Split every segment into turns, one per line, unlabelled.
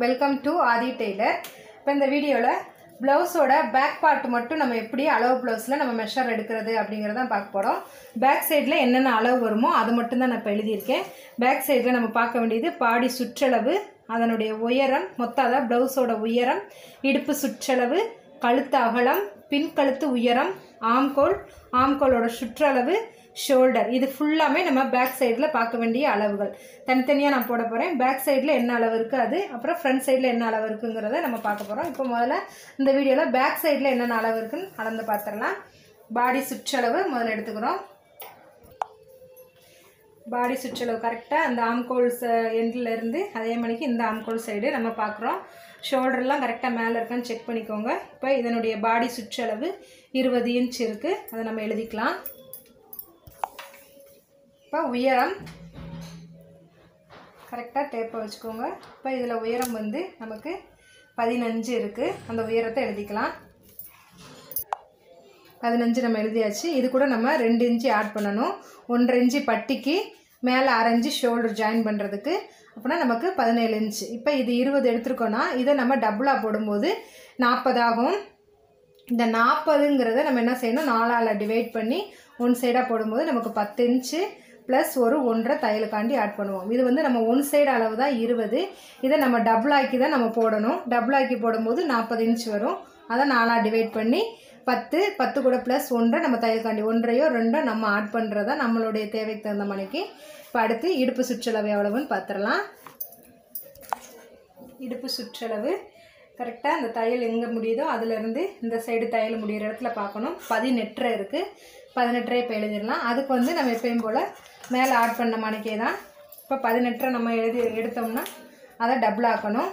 welcome to Aadhi Taylor இப்போ இந்த வீடியோவில் ப்ளவுஸோட பேக் பார்ட் மட்டும் நம்ம எப்படி அளவு ப்ளவுஸில் நம்ம மெஷர் எடுக்கிறது அப்படிங்கிறத பார்க்க போகிறோம் பேக் சைடில் என்னென்ன அளவு வருமோ அது மட்டும் தான் நான் இப்போ எழுதியிருக்கேன் பேக் சைடில் நம்ம பார்க்க வேண்டியது பாடி சுற்றளவு அதனுடைய உயரம் மொத்தம் அதாவது ப்ளவுஸோட உயரம் இடுப்பு சுற்றளவு கழுத்து அகலம் பின் கழுத்து உயரம் ஆம்கோல் ஆம்கோலோட சுற்றளவு ஷோல்டர் இது ஃபுல்லாமே நம்ம பேக் சைடில் பார்க்க வேண்டிய அளவுகள் தனித்தனியாக நான் போட போகிறேன் பேக் சைடில் என்ன அளவு இருக்குது அது அப்புறம் ஃப்ரண்ட் சைடில் என்ன அளவு இருக்குங்கிறத நம்ம பார்க்க போகிறோம் இப்போ முதல்ல இந்த வீடியோவில் பேக் சைடில் என்னென்ன அளவு இருக்குன்னு அளந்து பார்த்துடலாம் பாடி சுற்றளவு முதல்ல எடுத்துக்கிறோம் பாடி சுற்றளவு கரெக்டாக அந்த ஆம்கோல்ஸ் எண்டில் இருந்து அதே மணிக்கு இந்த ஆம்கோல் சைடு நம்ம பார்க்குறோம் ஷோல்டர்லாம் கரெக்டாக மேலே இருக்கான்னு செக் பண்ணிக்கோங்க இப்போ இதனுடைய பாடி சுற்றளவு இருபது இன்ச் இருக்குது அதை நம்ம எழுதிக்கலாம் இப்போ உயரம் கரெக்டாக டேப்பை வச்சுக்கோங்க இப்போ இதில் உயரம் வந்து நமக்கு பதினஞ்சு இருக்குது அந்த உயரத்தை எழுதிக்கலாம் பதினஞ்சு நம்ம எழுதியாச்சு இது கூட நம்ம ரெண்டு இன்ச்சு ஆட் பண்ணணும் ஒன்றரை இன்ச்சு பட்டிக்கு மேலே அரை இன்ச்சு ஷோல்டர் ஜாயின் பண்ணுறதுக்கு அப்படின்னா நமக்கு பதினேழு இன்ச்சு இப்போ இது இருபது எடுத்துருக்கோன்னா இதை நம்ம டபுளாக போடும்போது நாற்பதாகும் இந்த நாற்பதுங்கிறத நம்ம என்ன செய்யணும் நாலால் டிவைட் பண்ணி ஒன் சைடாக போடும்போது நமக்கு பத்து இன்ச்சு ப்ளஸ் ஒரு ஒன்றரை தையலுக்காண்டி ஆட் பண்ணுவோம் இது வந்து நம்ம ஒன் சைடு அளவு தான் இருபது இதை நம்ம டபுள் ஆக்கி தான் நம்ம போடணும் டபுள் ஆக்கி போடும்போது நாற்பது இன்ச் வரும் அதை நாலாக டிவைட் பண்ணி பத்து பத்து கூட ப்ளஸ் ஒன்றை நம்ம தையலுக்காண்டி ஒன்றையோ ரெண்டோ நம்ம ஆட் பண்ணுறதா நம்மளுடைய தேவைக்கு தகுந்த மணிக்கு இப்போ அடுத்து இடுப்பு சுற்றளவு எவ்வளவுன்னு பார்த்துடலாம் இடுப்பு சுற்றளவு கரெக்டாக அந்த தையல் எங்கே முடியுதோ அதுலேருந்து இந்த சைடு தையல் முடிகிற இடத்துல பார்க்கணும் பதினெட்டரை இருக்குது பதினெட்டரை இப்போ எழுதிடலாம் அதுக்கு வந்து நம்ம எப்பயும் போல் மேலே ஆட் பண்ண மணிக்கே தான் இப்போ பதினெட்டரை நம்ம எழுதி எடுத்தோம்னா அதை டபுள் ஆக்கணும்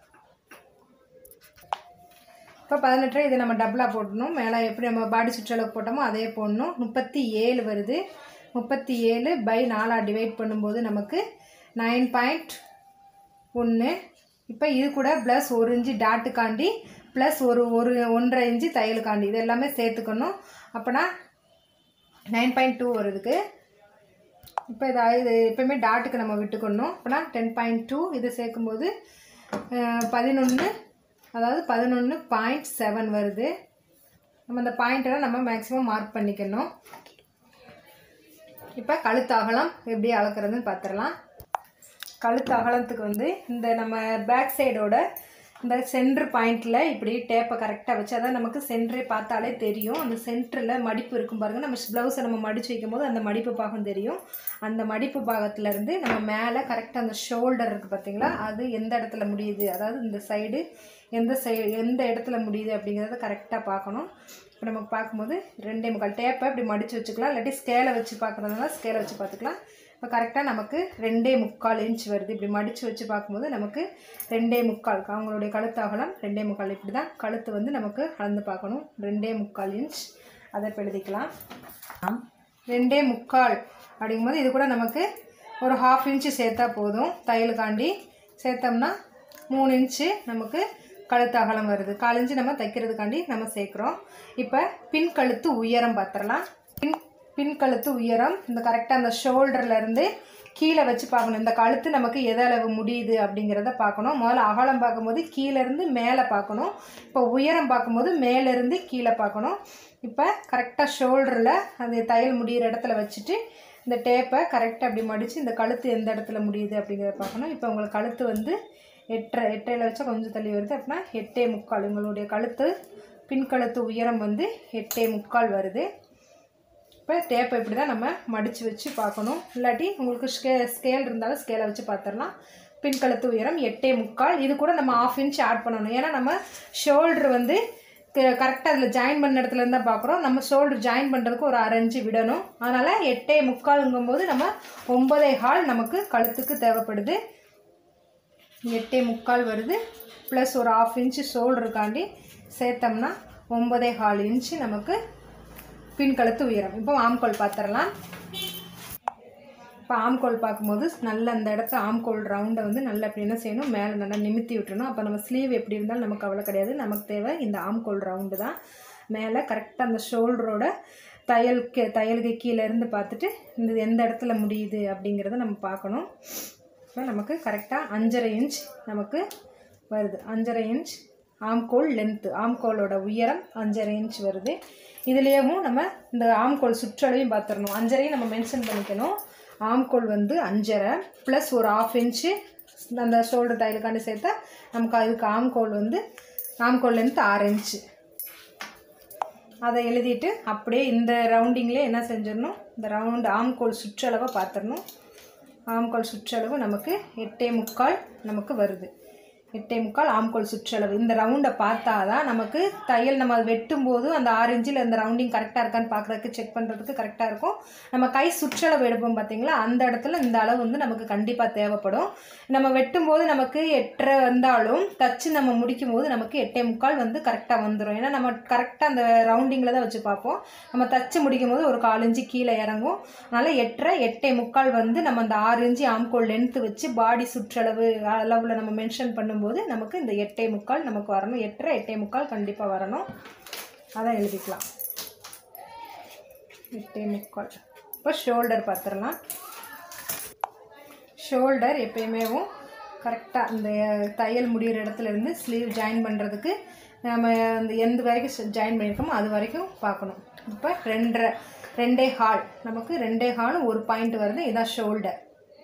இப்போ பதினெட்டரை இதை நம்ம டபுளாக போடணும் மேலே எப்படி நம்ம பாடி சுற்றளவுக்கு போட்டோமோ அதே போடணும் முப்பத்தி ஏழு வருது முப்பத்தி ஏழு பை நாலாக டிவைட் பண்ணும்போது நமக்கு நைன் பாயிண்ட் ஒன்று இப்போ இது கூட ப்ளஸ் ஒரு இன்ச்சு டாட்டுக்காண்டி ப்ளஸ் ஒரு ஒரு ஒன்றரை இன்ச்சு தையலுக்காண்டி இது எல்லாமே சேர்த்துக்கணும் அப்போனா நைன் பாயிண்ட் டூ வருதுக்கு இப்போ இது இது எப்போயுமே டாட்டுக்கு நம்ம விட்டுக்கணும் அப்போனா டென் பாயிண்ட் டூ இது சேர்க்கும்போது பதினொன்று அதாவது பதினொன்று பாயிண்ட் செவன் வருது நம்ம அந்த பாயிண்ட்டெல்லாம் நம்ம மேக்ஸிமம் மார்க் பண்ணிக்கணும் இப்போ கழுத்து அகலம் எப்படி அளக்குறதுன்னு பார்த்துடலாம் கழுத்து அகலத்துக்கு வந்து இந்த நம்ம பேக் சைடோட இந்த சென்ட்ரு பாயிண்டில் இப்படி டேப்பை கரெக்டாக வச்சு அதான் நமக்கு சென்டரே பார்த்தாலே தெரியும் அந்த சென்டரில் மடிப்பு இருக்கும் பாருங்கள் நம்ம ப்ளவுஸை நம்ம மடித்து வைக்கும் போது அந்த மடிப்பு பாகம் தெரியும் அந்த மடிப்பு பாகத்துலேருந்து நம்ம மேலே கரெக்டாக அந்த ஷோல்டர் இருக்குது பார்த்தீங்களா அது எந்த இடத்துல முடியுது அதாவது இந்த சைடு எந்த சைடு எந்த இடத்துல முடியுது அப்படிங்கிறத கரெக்டாக பார்க்கணும் இப்போ நம்ம பார்க்கும்போது ரெண்டே முக்கால் டேப்பை இப்படி மடித்து வச்சுக்கலாம் இல்லாட்டி ஸ்கேலை வச்சு பார்க்குறதுனால ஸ்கேலை வச்சு பார்த்துக்கலாம் இப்போ கரெக்டாக நமக்கு ரெண்டே முக்கால் இன்ச் வருது இப்படி மடித்து வச்சு பார்க்கும்போது நமக்கு ரெண்டே முக்கால் அவங்களுடைய கழுத்து அகலம் ரெண்டே முக்கால் இப்படி தான் கழுத்து வந்து நமக்கு அளந்து பார்க்கணும் ரெண்டே முக்கால் இன்ச் அதை இப்போ எழுதிக்கலாம் ரெண்டே முக்கால் அப்படிங்கும்போது இது கூட நமக்கு ஒரு ஹாஃப் இன்ச்சு சேர்த்தா போதும் தையலுக்காண்டி சேர்த்தோம்னா மூணு இன்ச்சு நமக்கு கழுத்து அகலம் வருது கால் இன்ச்சு நம்ம தைக்கிறதுக்காண்டி நம்ம சேர்க்குறோம் இப்போ பின் கழுத்து உயரம் பார்த்துடலாம் பின் பின் கழுத்து உயரம் இந்த கரெக்டாக அந்த ஷோல்டர்லேருந்து கீழே வச்சு பார்க்கணும் இந்த கழுத்து நமக்கு எது அளவு முடியுது அப்படிங்கிறத பார்க்கணும் முதல்ல அகலம் பார்க்கும்போது கீழேருந்து மேலே பார்க்கணும் இப்போ உயரம் பார்க்கும்போது மேலேருந்து கீழே பார்க்கணும் இப்போ கரெக்டாக ஷோல்டரில் அந்த தையல் முடிகிற இடத்துல வச்சுட்டு இந்த டேப்பை கரெக்டாக அப்படி மடித்து இந்த கழுத்து எந்த இடத்துல முடியுது அப்படிங்கிறத பார்க்கணும் இப்போ உங்களுக்கு கழுத்து வந்து எட்டரை எட்டையில் வச்சா கொஞ்சம் தள்ளி வருது அப்படின்னா எட்டே முக்கால் உங்களுடைய கழுத்து பின்கழுத்து உயரம் வந்து எட்டே முக்கால் வருது இப்போ டேப்பை இப்படி தான் நம்ம மடித்து வச்சு பார்க்கணும் இல்லாட்டி உங்களுக்கு ஸ்கே ஸ்கேல் இருந்தாலும் ஸ்கேலை வச்சு பார்த்துடலாம் பின்கழுத்து உயரம் எட்டே முக்கால் இது கூட நம்ம ஆஃப் இன்ச் ஆட் பண்ணணும் ஏன்னா நம்ம ஷோல்டர் வந்து கரெக்டாக அதில் ஜாயின் பண்ண இடத்துல இருந்தால் பார்க்குறோம் நம்ம ஷோல்டர் ஜாயின் பண்ணுறதுக்கு ஒரு அரைஞ்சு விடணும் அதனால் எட்டே முக்காலுங்கும்போது நம்ம ஒன்பதே ஹால் நமக்கு கழுத்துக்கு தேவைப்படுது எட்டே முக்கால் வருது ப்ளஸ் ஒரு ஆஃப் இன்ச்சு ஷோல்டருக்காண்டி சேர்த்தோம்னா ஒன்பதே ஹால் இன்ச்சு நமக்கு பின் கழுத்து உயரம் இப்போ ஆம்கோல் பார்த்துடலாம் இப்போ ஆம்கோல் பார்க்கும்போது நல்ல அந்த இடத்த ஆம்கோல் ரவுண்டை வந்து நல்லா அப்படி என்ன செய்யணும் மேலே நல்லா நிமித்தி விட்டுறணும் அப்போ நம்ம ஸ்லீவ் எப்படி இருந்தாலும் நமக்கு அவ்வளோ கிடையாது நமக்கு தேவை இந்த ஆம்கோல் ரவுண்டு தான் மேலே கரெக்டாக அந்த ஷோல்டரோட தையலுக்கு தையலுக்கு கீழே இருந்து பார்த்துட்டு இந்த எந்த இடத்துல முடியுது அப்படிங்கிறத நம்ம பார்க்கணும் இப்போ நமக்கு கரெக்டாக அஞ்சரை இன்ச் நமக்கு வருது அஞ்சரை இன்ச் ஆம்கோல் லென்த்து ஆம்கோலோட உயரம் அஞ்சரை இன்ச் வருது இதுலேயும் நம்ம இந்த ஆம்கோல் சுற்றளவையும் பார்த்துடணும் அஞ்சரையும் நம்ம மென்ஷன் பண்ணிக்கணும் ஆம்கோல் வந்து அஞ்சரை ப்ளஸ் ஒரு ஆஃப் இன்ச்சு அந்த ஷோல்டர் தையலுக்காண்டி சேர்த்தா நமக்கு அதுக்கு ஆம்கோல் வந்து ஆம்கோல் லென்த் ஆறு இன்ச்சு அதை எழுதிட்டு அப்படியே இந்த ரவுண்டிங்லேயே என்ன செஞ்சிடணும் இந்த ரவுண்ட் ஆம்கோல் சுற்றளவை பார்த்துடணும் ஆம்கோல் சுற்றளவு நமக்கு எட்டே முக்கால் நமக்கு வருது எட்டே முக்கால் ஆம்கோல் சுற்றளவு இந்த ரவுண்டை பார்த்தா தான் நமக்கு தையல் நம்ம வெட்டும் போது அந்த ஆறு இன்ச்சில் இந்த ரவுண்டிங் கரெக்டாக இருக்கான்னு பார்க்குறதுக்கு செக் பண்ணுறதுக்கு கரெக்டாக இருக்கும் நம்ம கை சுற்றளவு எடுப்போம் பார்த்தீங்களா அந்த இடத்துல இந்த அளவு வந்து நமக்கு கண்டிப்பாக தேவைப்படும் நம்ம வெட்டும் போது நமக்கு எட்டரை வந்தாலும் தச்சு நம்ம முடிக்கும் போது நமக்கு எட்டே முக்கால் வந்து கரெக்டாக வந்துடும் ஏன்னா நம்ம கரெக்டாக அந்த ரவுண்டிங்கில் தான் வச்சு பார்ப்போம் நம்ம தச்சு முடிக்கும் போது ஒரு கால் இன்ச்சு கீழே இறங்கும் அதனால் எட்டரை எட்டே முக்கால் வந்து நம்ம அந்த ஆறு இன்ச்சு ஆம்கோல் லென்த்து வச்சு பாடி சுற்றளவு அளவில் நம்ம மென்ஷன் பண்ணும்போது நமக்கு இந்த எட்டே முக்கால் நமக்கு வரணும் எட்டரை எட்டே முக்கால் கண்டிப்பாக வரணும் அதான் எழுதிக்கலாம் எட்டே முக்கால் இப்போ ஷோல்டர் பார்த்துடலாம் ஷோல்டர் எப்பயுமேவும் கரெக்டாக இந்த தையல் முடிகிற இடத்துல இருந்து ஸ்லீவ் ஜாயின் பண்ணுறதுக்கு நம்ம அந்த எந்த வரைக்கும் ஜாயின் பண்ணியிருக்கோமோ அது வரைக்கும் பார்க்கணும் இப்போ ரெண்டரை ரெண்டே ஹால் நமக்கு ரெண்டே ஹாலும் ஒரு பாயிண்ட் வருது இதான் ஷோல்டர்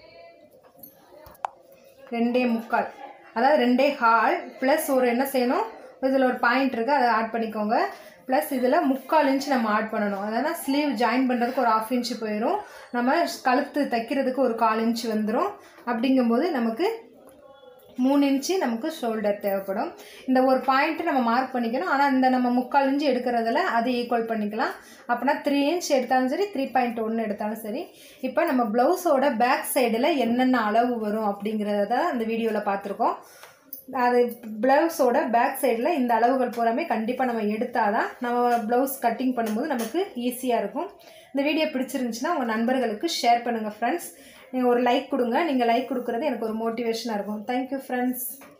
ரெண்டே முக்கால் அதாவது ரெண்டே ஹால் ப்ளஸ் ஒரு என்ன செய்யணும் இதில் ஒரு பாயிண்ட் இருக்குது அதை ஆட் பண்ணிக்கோங்க ப்ளஸ் இதில் முக்கால் இன்ச் நம்ம ஆட் பண்ணணும் அதாவது ஸ்லீவ் ஜாயின் பண்ணுறதுக்கு ஒரு ஆஃப் இன்ச் போயிடும் நம்ம கழுத்து தைக்கிறதுக்கு ஒரு கால் இன்ச் வந்துடும் அப்படிங்கும்போது நமக்கு மூணு இன்ச்சு நமக்கு ஷோல்டர் தேவைப்படும் இந்த ஒரு பாயிண்ட்டு நம்ம மார்க் பண்ணிக்கணும் ஆனால் இந்த நம்ம முக்கால் இன்ச்சு எடுக்கிறதுல அது ஈக்குவல் பண்ணிக்கலாம் அப்படின்னா த்ரீ இன்ச் எடுத்தாலும் சரி த்ரீ பாயிண்ட் ஒன்று எடுத்தாலும் சரி இப்போ நம்ம ப்ளவுஸோட பேக் சைடில் என்னென்ன அளவு வரும் அப்படிங்கிறத தான் அந்த வீடியோவில் பார்த்துருக்கோம் அது ப்ளவுஸோட பேக் சைடில் இந்த அளவுகள் பூராமே கண்டிப்பாக நம்ம எடுத்தால் தான் நம்ம ப்ளவுஸ் கட்டிங் பண்ணும்போது நமக்கு ஈஸியாக இருக்கும் இந்த வீடியோ பிடிச்சிருந்துச்சுன்னா உங்கள் நண்பர்களுக்கு ஷேர் பண்ணுங்கள் ஃப்ரெண்ட்ஸ் நீங்கள் ஒரு லைக் கொடுங்க நீங்கள் லைக் கொடுக்குறது எனக்கு ஒரு மோட்டிவேஷனாக இருக்கும் தேங்க்யூ ஃப்ரெண்ட்ஸ்